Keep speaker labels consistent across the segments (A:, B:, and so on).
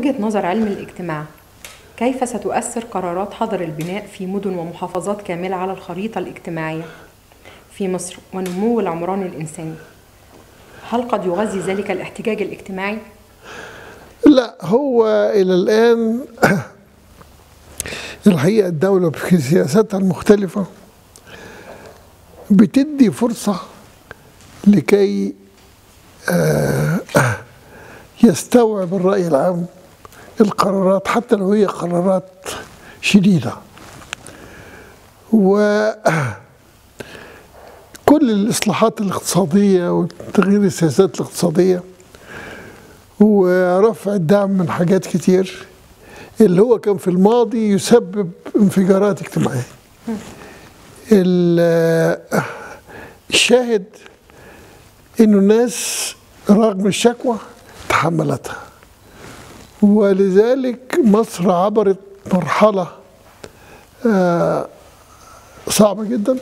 A: وجهة نظر علم الاجتماع كيف ستؤثر قرارات حظر البناء في مدن ومحافظات كاملة على الخريطة الاجتماعية في مصر ونمو العمران الإنساني؟ هل قد يغذي ذلك الاحتجاج الاجتماعي؟
B: لا هو إلى الآن الحقيقة الدولة في سياساتها المختلفة بتدي فرصة لكي آه، يستوعب الرأي العام القرارات حتى لو هي قرارات شديدة وكل الإصلاحات الاقتصادية وتغيير السياسات الاقتصادية ورفع الدعم من حاجات كتير اللي هو كان في الماضي يسبب انفجارات اجتماعية ال- الشاهد انه الناس رغم الشكوى تحملتها ولذلك مصر عبرت مرحلة آه، صعبة جدا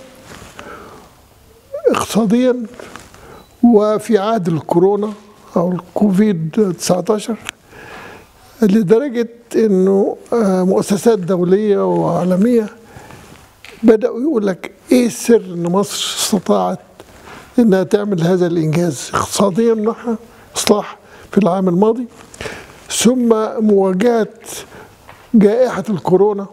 B: اقتصاديا وفي عهد الكورونا او الكوفيد 19 لدرجة انه آه، مؤسسات دولية وعالمية بدأوا يقول لك ايه السر ان مصر استطاعت انها تعمل هذا الانجاز اقتصاديا من ناحية اصلاح في العام الماضي ثم مواجهة جائحة الكورونا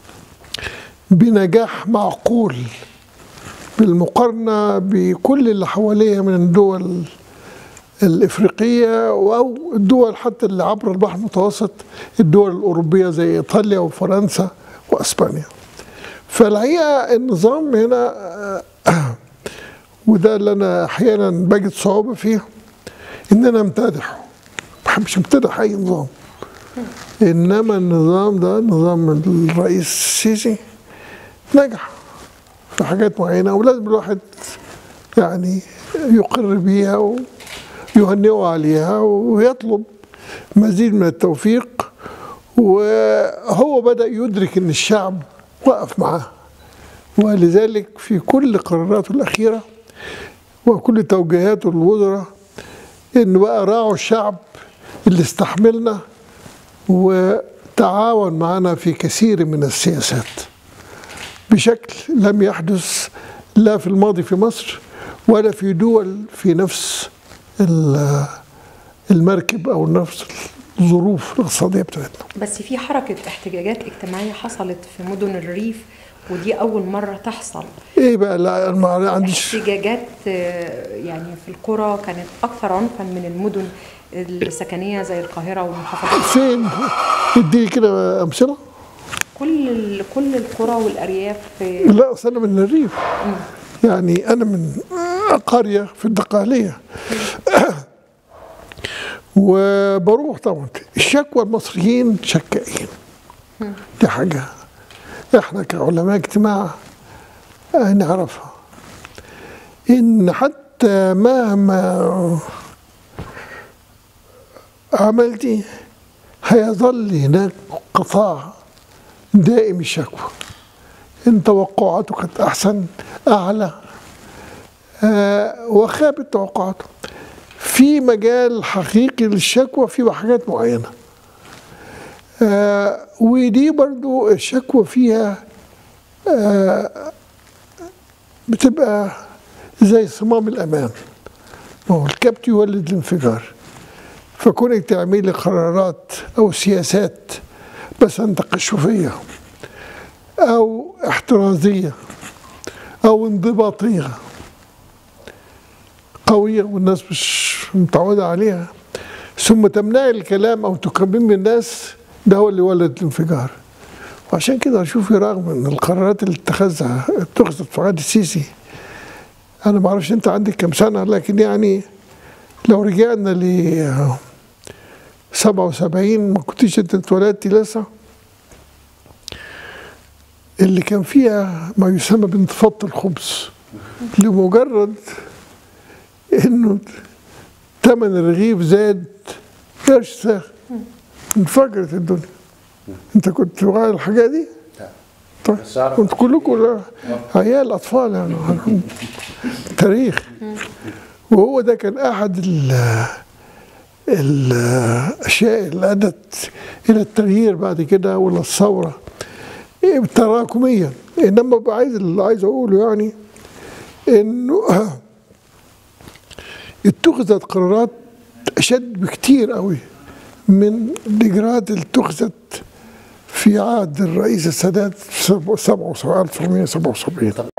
B: بنجاح معقول بالمقارنة بكل اللي حواليها من الدول الإفريقية أو الدول حتى اللي عبر البحر المتوسط الدول الأوروبية زي إيطاليا وفرنسا وأسبانيا فالحقيقة النظام هنا آه، وده اللي أنا أحيانا بجد صعوبة فيه إن أنا أمتدحه ما بحبش أمتدح أي نظام إنما النظام ده نظام الرئيس السيسي نجح في حاجات معينة ولازم الواحد يعني يقر بيها ويهنئه عليها ويطلب مزيد من التوفيق وهو بدأ يدرك أن الشعب وقف معاه ولذلك في كل قراراته الأخيرة وكل توجيهاته للوزراء إن بقى راعوا الشعب اللي استحملنا وتعاون معنا في كثير من السياسات بشكل لم يحدث لا في الماضي في مصر ولا في دول في نفس ال- المركب او نفس الظروف الاقتصاديه بتاعتنا
A: بس في حركة احتجاجات اجتماعية حصلت في مدن الريف ودي أول مرة تحصل
B: ايه بقى لا أنا ما عنديش
A: احتجاجات آه، يعني في القرى كانت أكثر عنفا من المدن السكنية زي القاهرة والمحافظات
B: فين اديني كده امثله
A: كل ال- كل القرى والأرياف آه،
B: لا أصل انا من الريف يعني انا من قريه في الدقهليه وبروح طبعا الشكوى المصريين شكائين دي حاجه احنا كعلماء اجتماع آه، نعرفها ان حتى مهما عملتي هيظل هناك قطاع دائم الشكوى ان توقعاته كانت احسن اعلى آه وخابت توقعاته في مجال حقيقي للشكوى في حاجات معينه آه ودي برضو الشكوى فيها آه بتبقى زي صمام الامان ما هو الكبت يولد الانفجار فكونك تعملي قرارات او سياسات مثلا تقشفيه أو احترازية أو انضباطية قوية والناس مش متعودة عليها ثم تمنعي الكلام أو تكممي الناس ده هو اللي ولد الانفجار وعشان كده شوفي رغم ان القرارات اللي اتخذها اتخذت في عهد السيسي انا ما اعرفش انت عندك كم سنه لكن يعني لو رجعنا ل 77 ما كنتيش انت اتولدتي لسه اللي كان فيها ما يسمى بانتفاضة الخبز لمجرد انه ثمن الرغيف زاد قرش ساخ انفجرت الدنيا انت كنت واعي الحاجه دي؟ طيب
C: بس أعرف
B: كنت كلكم لا- عيال اطفال يعني تاريخ وهو ده كان احد ال- الاشياء اللي ادت الى التغيير بعد كده ولا الثوره إيه تراكميا انما بقى عايز اللي عايز اقوله يعني انه اتخذت قرارات اشد بكتير قوي من الاجراءات اللي اتخذت في عهد الرئيس السادات في 1977
C: طب